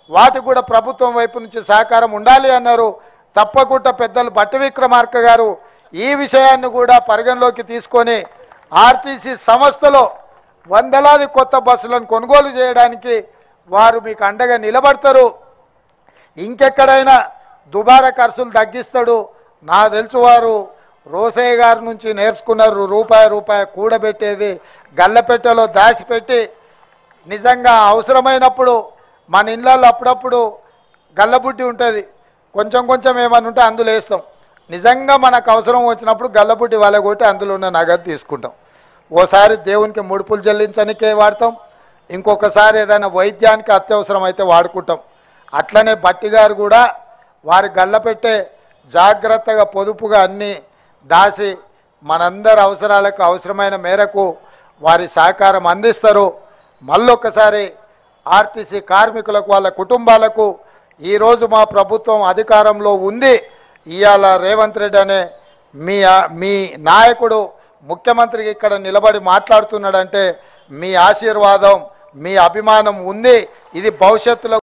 వాటికి కూడా ప్రభుత్వం వైపు నుంచి సహకారం ఉండాలి అన్నారు తప్పకుండా పెద్దలు బట్టి విక్రమార్క గారు ఈ విషయాన్ని కూడా పరిగణలోకి తీసుకొని ఆర్టీసీ సంస్థలో వందలాది కొత్త బస్సులను కొనుగోలు చేయడానికి వారు మీకు అండగా నిలబడతారు ఇంకెక్కడైనా దుబారా ఖర్చులు తగ్గిస్తాడు నా తెలుసు వారు రోసయ్య గారి నుంచి నేర్చుకున్నారు రూపాయి రూపాయి కూడబెట్టేది గల్లపెట్టెలో దాచిపెట్టి నిజంగా అవసరమైనప్పుడు మన ఇళ్ళల్లో అప్పుడప్పుడు గల్లబుడ్డి ఉంటుంది కొంచెం కొంచెం ఏమైనా ఉంటే అందులో వేస్తాం నిజంగా మనకు అవసరం వచ్చినప్పుడు గల్లబుడ్డి వాళ్ళ కొట్టి అందులో ఉన్న నగదు తీసుకుంటాం ఓసారి దేవునికి ముడుపులు చెల్లించడానికే వాడతాం ఇంకొకసారి ఏదైనా వైద్యానికి అత్యవసరం అయితే వాడుకుంటాం అట్లనే బట్టి గారు కూడా వారి గల్ల పెట్టే జాగ్రత్తగా పొదుపుగా అన్నీ దాసి మనందరి అవసరాలకు అవసరమైన మేరకు వారి సహకారం అందిస్తారు మళ్ళొక్కసారి ఆర్టీసీ కార్మికులకు వాళ్ళ కుటుంబాలకు ఈరోజు మా ప్రభుత్వం అధికారంలో ఉంది ఇవాళ రేవంత్ రెడ్డి అనే మీ మీ నాయకుడు ముఖ్యమంత్రికి ఇక్కడ నిలబడి మాట్లాడుతున్నాడంటే మీ ఆశీర్వాదం మీ అభిమానం ఉంది ఇది భవిష్యత్తులో